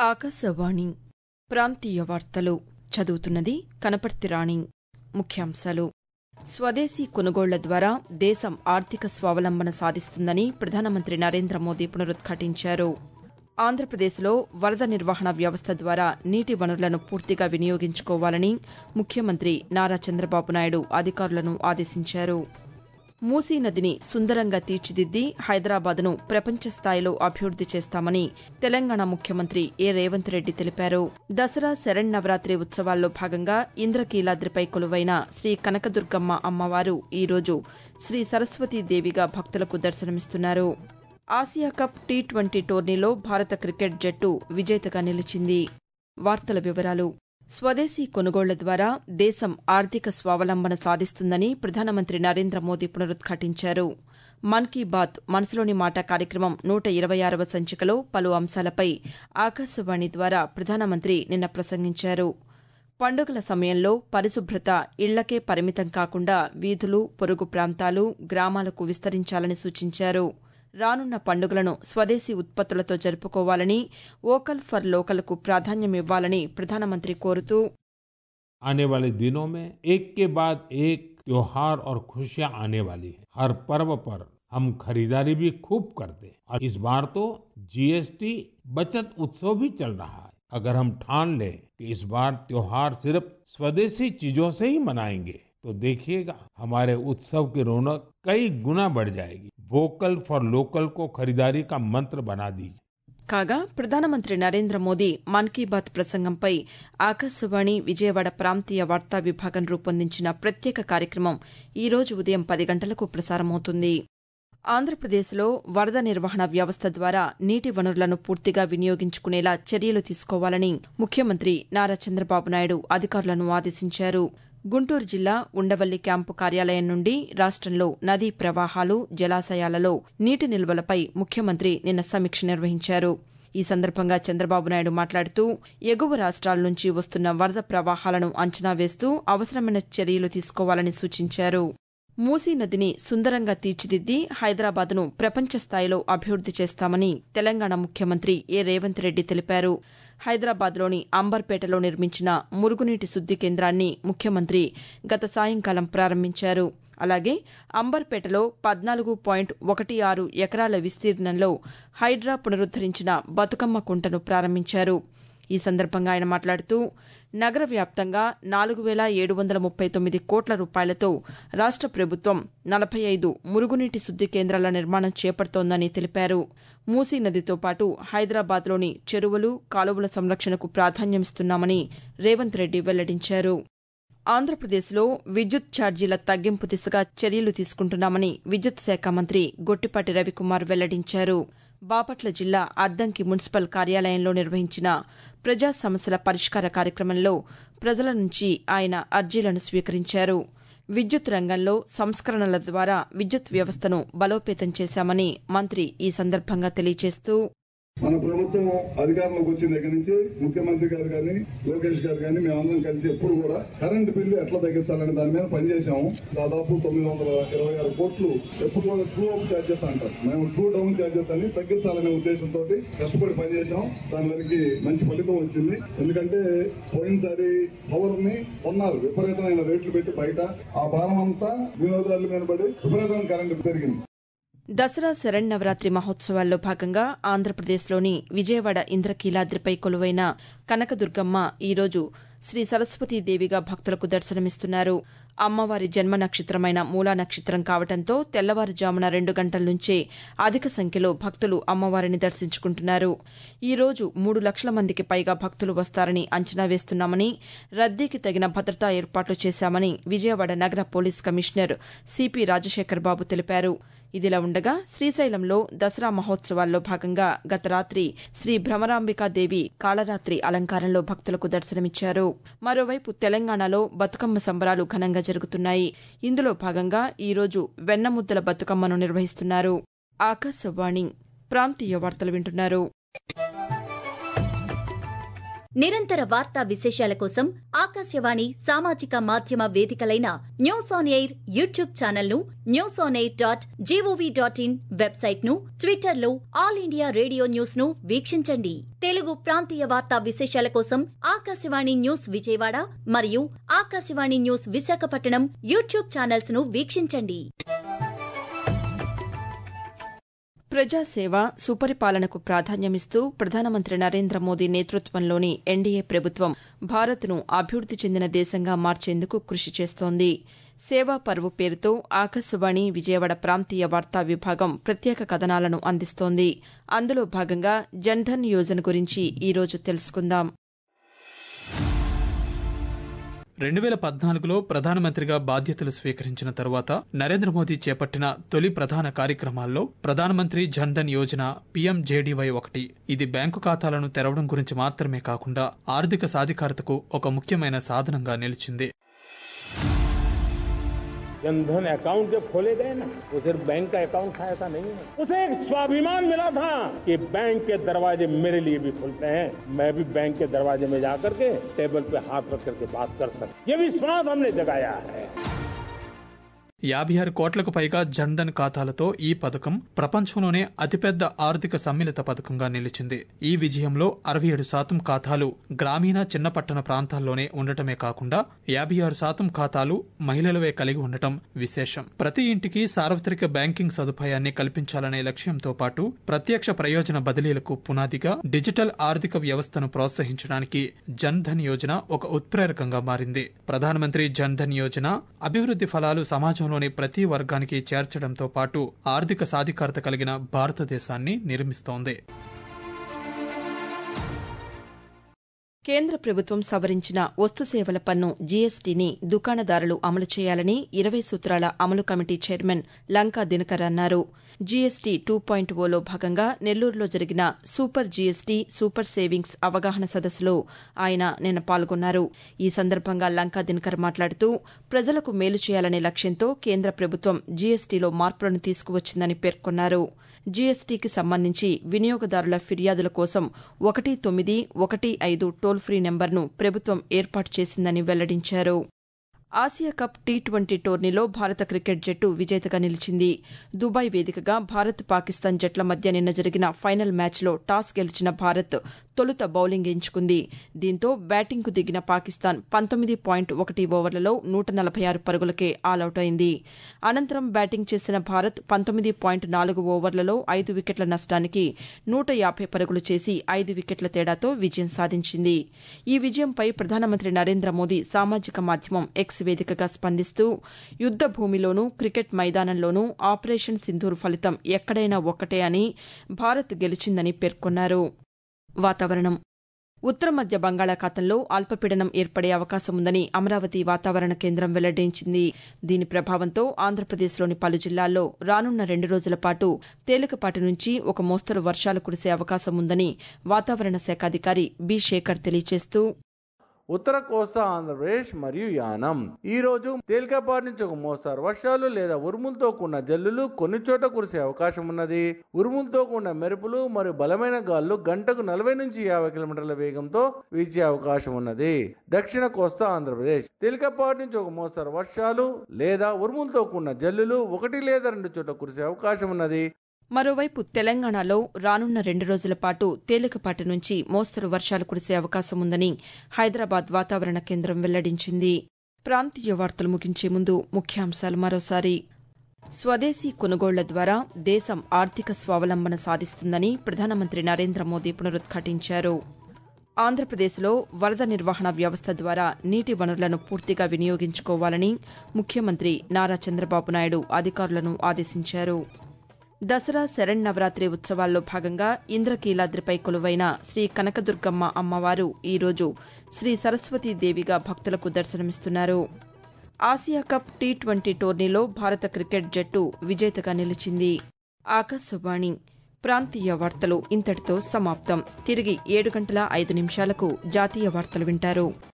ఆకాశవాణి ప్రాంతీయ వార్తలు చదువుతున్నది కనపర్తి రాణి ముఖ్యాంశాలు స్వదేశీ కొనుగోళ్ల ద్వారా దేశం ఆర్థిక స్వావలంబన సాధిస్తుందని ప్రధానమంత్రి నరేంద్ర మోదీ పునరుద్ఘాటించారు ఆంధ్రప్రదేశ్లో వరద నిర్వహణ వ్యవస్థ ద్వారా నీటి వనరులను పూర్తిగా వినియోగించుకోవాలని ముఖ్యమంత్రి నారా చంద్రబాబు నాయుడు అధికారులను ఆదేశించారు మూసీ నదిని సుందరంగా తీర్చిదిద్ది హైదరాబాద్ను ప్రపంచ స్థాయిలో అభివృద్ది చేస్తామని తెలంగాణ ముఖ్యమంత్రి ఏ రేవంత్ రెడ్డి తెలిపారు దసరా శరన్నవరాత్రి ఉత్సవాల్లో భాగంగా ఇంద్రకీలాద్రిపై కొలువైన శ్రీ కనకదుర్గమ్మ అమ్మవారు ఈరోజు శ్రీ సరస్వతీదేవిగా భక్తులకు దర్శనమిస్తున్నారు ఆసియా కప్ టీ ట్వంటీ టోర్నీలో భారత క్రికెట్ జట్టు విజేతగా నిలిచింది వార్తల వివరాలు స్వదేశీ కొనుగోళ్ల ద్వారా దేశం ఆర్థిక స్వావలంబన సాధిస్తుందని ప్రధానమంత్రి నరేంద్ర మోదీ పునరుద్ఘాటించారు మన్ కీ బాత్ మనసులోని మాట కార్యక్రమం నూట ఇరవై ఆరవ సంచికలో పలు అంశాలపై ఆకాశవాణి ద్వారా ప్రధానమంత్రి నిన్న ప్రసంగించారు పండుగల సమయంలో పరిశుభ్రత ఇళ్లకే పరిమితం కాకుండా వీధులు పొరుగు ప్రాంతాలు గ్రామాలకు విస్తరించాలని సూచించారు రానున్న పండుగలను స్వదేశీ ఉత్పత్తులతో జరుపుకోవాలని వోకల్ ఫర్ లోకల్కు ప్రాధాన్యమివ్వాలని ప్రధానమంత్రి కోరుతూ आने वाले दिनों में एक के बाद एक त्योहार और खुशियां आने वाली है हर पर्व पर हम खरीदारी भी खूब करते हैं और इस बार तो जीएसटी बचत उत्सव भी चल रहा है अगर हम ठान लें कि इस बार त्योहार सिर्फ स्वदेशी चीजों से ही मनाएंगे तो देखिएगा हमारे उत्सव की रौनक कई गुना बढ़ जाएगी वोकल फॉर लोकल को खरीदारी का मंत्र बना दीजिए కాగా ప్రధానమంత్రి నరేంద్ర మోదీ మన్ కీ బాత్ ప్రసంగంపై ఆకాశవాణి విజయవాడ ప్రాంతీయ వార్తా విభాగం రూపొందించిన ప్రత్యేక కార్యక్రమం ఈ రోజు ఉదయం పది గంటలకు ప్రసారమవుతుంది ఆంధ్రప్రదేశ్లో వరద నిర్వహణ వ్యవస్థ ద్వారా నీటి వనరులను పూర్తిగా వినియోగించుకునేలా చర్యలు తీసుకోవాలని ముఖ్యమంత్రి నారా చంద్రబాబు నాయుడు అధికారులను ఆదేశించారు గుంటూరు జిల్లా ఉండవల్లి క్యాంపు కార్యాలయం నుండి రాష్టంలో నదీ ప్రవాహాలు జలాశయాలలో నీటి నిల్వలపై ముఖ్యమంత్రి నిన్న సమీక్ష నిర్వహించారు ఈ సందర్భంగా చంద్రబాబు నాయుడు మాట్లాడుతూ ఎగువ రాష్ట్రాల నుంచి వస్తున్న వరద ప్రవాహాలను అంచనా వేస్తూ అవసరమైన చర్యలు తీసుకోవాలని సూచించారు మూసీ నదిని సుందరంగా తీర్చిదిద్ది హైదరాబాద్ను ప్రపంచ స్థాయిలో అభివృద్ది చేస్తామని తెలంగాణ ముఖ్యమంత్రి ఏ రేవంత్ రెడ్డి తెలిపారు హైదరాబాద్లోని అంబర్పేటలో నిర్మించిన మురుగునీటి శుద్ది కేంద్రాన్ని ముఖ్యమంత్రి గత సాయంకాలం ప్రారంభించారు అలాగే అంబర్పేటలో పద్నాలుగు పాయింట్ ఒకటి ఆరు ఎకరాల విస్తీర్ణంలో హైడ్రా పునరుద్దరించిన బతుకమ్మ కుంటను ప్రారంభించారు ఈ సందర్భంగా ఆయన మాట్లాడుతూ నగర వ్యాప్తంగా నాలుగు వేల ఏడు వందల ముప్పై తొమ్మిది కోట్ల రూపాయలతో రాష్ట ప్రభుత్వం నలభై ఐదు మురుగునీటి శుద్ది కేంద్రాల నిర్మాణం చేపడుతోందని తెలిపారు మూసీ నదితో పాటు హైదరాబాద్లోని చెరువులు కాలువల సంరక్షణకు ప్రాధాన్యమిస్తున్నామని రేవంత్ రెడ్డి వెల్లడించారు ఆంధ్రప్రదేశ్లో విద్యుత్ ఛార్జీల తగ్గింపు దిశగా చర్యలు తీసుకుంటున్నామని విద్యుత్ శాఖ మంత్రి గొట్టిపాటి రవికుమార్ వెల్లడించారు బాపట్ల జిల్లా అద్దంకి మున్సిపల్ కార్యాలయంలో నిర్వహించిన ప్రజా సమస్యల పరిష్కార కార్యక్రమంలో ప్రజల నుంచి ఆయన అర్జీలను స్వీకరించారు విద్యుత్ రంగంలో సంస్కరణల ద్వారా విద్యుత్ వ్యవస్థను బలోపేతం చేశామని మంత్రి ఈ సందర్భంగా తెలియజేస్తూ మన ప్రభుత్వం అధికారంలోకి వచ్చిన దగ్గర నుంచి ముఖ్యమంత్రి గారు కానీ లోకేష్ గారు కానీ మేమందరం కలిసి ఎప్పుడు కూడా కరెంట్ బిల్లు ఎట్లా తగ్గించాలనే దాని మీద పనిచేసాము దాదాపు తొమ్మిది వందల ఇరవై ఆరు కోట్లు ఎప్పుడు కూడా ట్రూ అప్ ఛార్జెస్ అంటారు మేము ట్రూ డౌన్ ఛార్జెస్ అని తగ్గించాలనే ఉద్దేశంతో కష్టపడి పనిచేసాం దాని వరకు మంచి ఫలితం వచ్చింది ఎందుకంటే పోయినసారి పవర్ ని కొన్నారు విపరీతమైన రేట్లు పెట్టి బయట ఆ భారం అంతా వినియోగదారుల మీద పడి విపరీతమైన కరెంటు పెరిగింది దసరా శరన్నవరాత్రి మహోత్సవాల్లో భాగంగా ఆంధ్రప్రదేశ్లోని విజయవాడ ఇంద్రకీలాద్రిపై కొలువైన కనకదుర్గమ్మ ఈరోజు శ్రీ సరస్వతీదేవిగా భక్తులకు దర్శనమిస్తున్నారు అమ్మవారి జన్మ నక్షత్రమైన మూలా నక్షత్రం కావడంతో తెల్లవారుజామున రెండు గంటల నుంచే అధిక సంఖ్యలో భక్తులు అమ్మవారిని దర్శించుకుంటున్నారు ఈ రోజు మూడు లక్షల మందికి పైగా భక్తులు వస్తారని అంచనా వేస్తున్నామని రద్దీకి తగిన భద్రతా ఏర్పాట్లు చేశామని విజయవాడ నగర police commissioner CP Rajasekhar Babu తెలిపారు ఇదిలా ఉండగా శ్రీశైలంలో దసరా మహోత్సవాల్లో భాగంగా గత రాత్రి శ్రీ భ్రమరాంబికాదేవి కాళరాత్రి అలంకారంలో భక్తులకు దర్శనమిచ్చారు మరోవైపు తెలంగాణలో బతుకమ్మ సంబరాలు ఘనంగా జరుగుతున్నాయి ఇందులో భాగంగా ఈరోజు వెన్నముద్దల బతుకమ్మను నిర్వహిస్తున్నారు ఆకాశవాణి ప్రాంతీయ వార్తలు వింటున్నారు నిరంతర వార్తా విశేషాల కోసం ఆకాశవాణి సామాజిక మాధ్యమ వేదికలైన news on air YouTube channel ను news on air dot gov dot in website ను ట్విట్టర్ లో ఆల్ ఇండియా రేడియో న్యూస్ ను వీక్షించండి తెలుగు ప్రాంతీయ వార్తా విశేషాల కోసం ఆకాశవాణి న్యూస్ విజయవాడ మరియు Akashvani news Visakhapatnam YouTube channels ను వీక్షించండి ప్రజాసేవ సుపరిపాలనకు ప్రాధాన్యమిస్తూ ప్రధానమంత్రి నరేంద్ర మోదీ నేతృత్వంలోని ఎన్డీఏ ప్రభుత్వం భారత్ను అభివృద్ది చెందిన దేశంగా మార్చేందుకు కృషి చేస్తోంది సేవా పర్వ్ పేరుతో ఆకాశవాణి విజయవాడ ప్రాంతీయ వార్తా విభాగం ప్రత్యేక కథనాలను అందిస్తోంది అందులో భాగంగా జన్ధన్ యోజన గురించి ఈరోజు తెలుసుకుందాం రెండు వేల పద్నాలుగులో ప్రధానమంత్రిగా బాధ్యతలు స్వీకరించిన తరువాత నరేంద్ర మోదీ చేపట్టిన తొలి ప్రధాన కార్యక్రమాల్లో ప్రధానమంత్రి జన్ధన్ యోజన పీఎంజేడీవై ఒకటి ఇది బ్యాంకు ఖాతాలను తెరవడం గురించి మాత్రమే కాకుండా ఆర్థిక సాధికారతకు ఒక ముఖ్యమైన సాధనంగా నిలిచింది जनधन अकाउंट जब खोले गए ना वो सिर्फ बैंक का अकाउंट था ऐसा नहीं है उसे एक स्वाभिमान मिला था कि बैंक के दरवाजे मेरे लिए भी खुलते हैं मैं भी बैंक के दरवाजे में जाकर के टेबल पे हाथ रख करके बात कर सकता ये विश्वास हमने जगाया है యాభై ఆరు కోట్లకు పైగా జన్ధన్ ఖాతాలతో ఈ పథకం ప్రపంచంలోనే అతిపెద్ద ఆర్థిక సమ్మిళిత పథకంగా నిలిచింది ఈ విజయంలో అరవై ఏడు శాతం ఖాతాలు గ్రామీణ చిన్న పట్టణ ప్రాంతాల్లోనే ఉండటమే కాకుండా యాభై ఆరు శాతం ఖాతాలు మహిళలవే కలిగి ఉండటం విశేషం ప్రతి ఇంటికి సార్వత్రిక బ్యాంకింగ్ సదుపాయాన్ని కల్పించాలనే లక్ష్యంతో పాటు ప్రత్యక్ష ప్రయోజన బదిలీలకు పునాదిగా డిజిటల్ ఆర్థిక వ్యవస్థను ప్రోత్సహించడానికి జన్ ధన్ యోజన ఒక ఉత్ప్రేరకంగా మారింది ప్రధానమంత్రి జన్ ధన్ యోజన అభివృద్ధి ఫలాలు సమాజంలోని ప్రతి వర్గానికి చేర్చడంతో పాటు ఆర్థిక సాధికారత కలిగిన భారతదేశాన్ని నిర్మిస్తోంది కేంద్ర ప్రభుత్వం సవరించిన వస్తు సేవల పన్ను జీఎస్టీని దుకాణదారులు అమలు చేయాలని ఇరవై సూత్రాల అమలు కమిటీ చైర్మన్ లంకా దినకర్ అన్నారు జీఎస్టీ టూ పాయింట్ ఓలో భాగంగా నెల్లూరులో జరిగిన సూపర్ జీఎస్టీ సూపర్ సేవింగ్స్ అవగాహన సదస్సులో ఆయన నిన్న పాల్గొన్నారు ఈ సందర్భంగా లంకా దినకర్ మాట్లాడుతూ ప్రజలకు మేలు చేయాలనే లక్ష్యంతో కేంద్ర ప్రభుత్వం జీఎస్టీలో మార్పులను తీసుకువచ్చిందని పేర్కొన్నారు జీఎస్టీకి సంబంధించి వినియోగదారుల ఫిర్యాదుల కోసం ఒకటి తొమ్మిది ఒకటి ఐదు టోల్ ఫ్రీ నెంబర్ను ప్రభుత్వం ఏర్పాటు చేసిందని వెల్లడించారు ఆసియా కప్ టీ ట్వంటీ టోర్నీలో భారత క్రికెట్ జట్టు విజేతగా నిలిచింది దుబాయ్ వేదికగా భారత్ పాకిస్తాన్ జట్ల మధ్య నిన్న జరిగిన ఫైనల్ మ్యాచ్లో టాస్ గెలిచిన భారత్ తొలుత బౌలింగ్ ఎంచుకుంది దీంతో బ్యాటింగ్కు దిగిన పాకిస్తాన్ పంతొమ్మిది పాయింట్ ఒకటి ఓవర్లలో నూట నలభై ఆరు పరుగులకే ఆలౌట్ అయింది అనంతరం బ్యాటింగ్ చేసిన భారత్ పంతొమ్మిది పాయింట్ నాలుగు ఓవర్లలో ఐదు వికెట్ల నష్టానికి నూట యాభై పరుగులు చేసి ఐదు వికెట్ల తేడాతో విజయం సాధించింది ఈ విజయంపై ప్రధానమంత్రి నరేంద్ర మోదీ సామాజిక మాధ్యమం ఎక్స్ వేదికగా స్పందిస్తూ యుద్ద భూమిలోనూ క్రికెట్ మైదానంలోనూ ఆపరేషన్ సింధూర్ ఫలితం ఎక్కడైనా ఒక్కటే అని భారత్ గెలిచిందని పేర్కొన్నారు వాతావరణం ఉత్తర మధ్య బంగాళాఖాతంలో అల్పపీడనం ఏర్పడే అవకాశం ఉందని అమరావతి వాతావరణ కేంద్రం వెల్లడించింది దీని ప్రభావంతో ఆంధ్రప్రదేశ్లోని పలు జిల్లాల్లో రానున్న రెండు రోజుల పాటు తేలికపాటి నుంచి ఒక మోస్తరు వర్షాలు కురిసే అవకాశం ఉందని వాతావరణ శాఖ అధికారి బి శేఖర్ తెలియజేస్తూ ఉత్తర కోస్తా ఆంధ్రప్రదేశ్ మరియు యానం ఈ రోజు తేలికపాటి నుంచి ఒక మోస్తారు వర్షాలు లేదా ఉరుములతో కూడిన జల్లులు కొన్ని చోట్ల కురిసే అవకాశం ఉన్నది ఉరుములతో కూడిన మెరుపులు మరియు బలమైన గాలులు గంటకు నలభై నుంచి యాభై కిలోమీటర్ల వేగంతో వీచే అవకాశం ఉన్నది దక్షిణ కోస్తా ఆంధ్రప్రదేశ్ తేలికపాటి నుంచి ఒక మోస్తారు వర్షాలు లేదా ఉరుములతో కూడిన జల్లులు ఒకటి లేదా రెండు చోట్ల కురిసే అవకాశం ఉన్నది మరోవైపు తెలంగాణలో రానున్న రెండు రోజుల పాటు తేలికపాటి నుంచి మోస్తరు వర్షాలు కురిసే అవకాశం ఉందని హైదరాబాద్ వాతావరణ కేంద్రం వెల్లడించింది ప్రాంతీయ వార్తలు ముగించే ముందు ముఖ్యాంశాలు మరోసారి స్వదేశీ కొనుగోళ్ల ద్వారా దేశం ఆర్థిక స్వావలంబన సాధిస్తుందని ప్రధానమంత్రి నరేంద్ర మోదీ పునరుద్ఘాటించారు ఆంధ్రప్రదేశ్లో వరద నిర్వహణ వ్యవస్థ ద్వారా నీటి వనరులను పూర్తిగా వినియోగించుకోవాలని ముఖ్యమంత్రి నారా చంద్రబాబు నాయుడు అధికారులను ఆదేశించారు దసరా శరణ్నవరాత్రి ఉత్సవాల్లో భాగంగా ఇంద్రకీలాద్రిపై కొలువైన శ్రీ కనకదుర్గమ్మ అమ్మవారు ఈరోజు శ్రీ సరస్వతీదేవిగా భక్తులకు దర్శనమిస్తున్నారు ఆసియా కప్ టీ ట్వంటీ టోర్నీలో భారత క్రికెట్ జట్టు విజేతగా నిలిచింది ఆకాశవాణి ప్రాంతీయ వార్తలు ఇంతటితో సమాప్తం తిరిగి ఏడు గంటల ఐదు నిమిషాలకు జాతీయ వార్తలు వింటారు